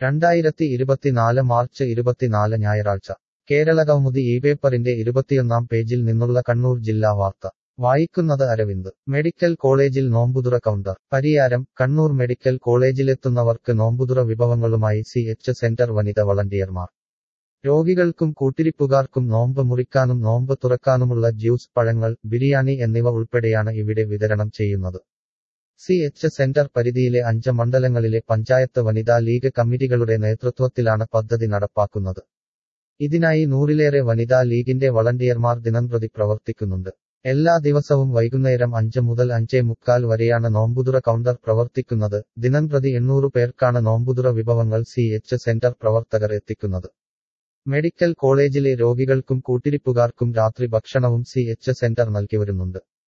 രണ്ടായിരത്തി ഇരുപത്തിനാല് മാർച്ച് ഇരുപത്തിനാല് ഞായറാഴ്ച കേരളകൗമുദി ഈ പേപ്പറിന്റെ ഇരുപത്തിയൊന്നാം പേജിൽ നിന്നുള്ള കണ്ണൂർ ജില്ലാ വാർത്ത വായിക്കുന്നത് അരവിന്ദ് മെഡിക്കൽ കോളേജിൽ നോമ്പുതുറ കൗണ്ടർ പരിയാരം കണ്ണൂർ മെഡിക്കൽ കോളേജിലെത്തുന്നവർക്ക് നോമ്പുതുറ വിഭവങ്ങളുമായി സി എച്ച് സെന്റർ വനിത വളണ്ടിയർമാർ രോഗികൾക്കും കൂട്ടിരിപ്പുകാർക്കും നോമ്പ് മുറിക്കാനും നോമ്പ് തുറക്കാനുമുള്ള ജ്യൂസ് പഴങ്ങൾ ബിരിയാണി എന്നിവ ഉൾപ്പെടെയാണ് ഇവിടെ വിതരണം ചെയ്യുന്നത് സി എച്ച് സെന്റർ പരിധിയിലെ അഞ്ച് മണ്ഡലങ്ങളിലെ പഞ്ചായത്ത് വനിതാ ലീഗ് കമ്മിറ്റികളുടെ നേതൃത്വത്തിലാണ് പദ്ധതി നടപ്പാക്കുന്നത് ഇതിനായി നൂറിലേറെ വനിതാ ലീഗിന്റെ വളണ്ടിയർമാർ ദിനംപ്രതി പ്രവർത്തിക്കുന്നുണ്ട് എല്ലാ ദിവസവും വൈകുന്നേരം അഞ്ച് മുതൽ അഞ്ചേ മുക്കാൽ വരെയാണ് നോമ്പുതുറ കൗണ്ടർ പ്രവർത്തിക്കുന്നത് ദിനംപ്രതി എണ്ണൂറ് പേർക്കാണ് നോമ്പുതുറ വിഭവങ്ങൾ സി എച്ച് സെന്റർ പ്രവർത്തകർ എത്തിക്കുന്നത് മെഡിക്കൽ കോളേജിലെ രോഗികൾക്കും കൂട്ടിരിപ്പുകാർക്കും രാത്രി ഭക്ഷണവും സി എച്ച് സെന്റർ നൽകി വരുന്നുണ്ട്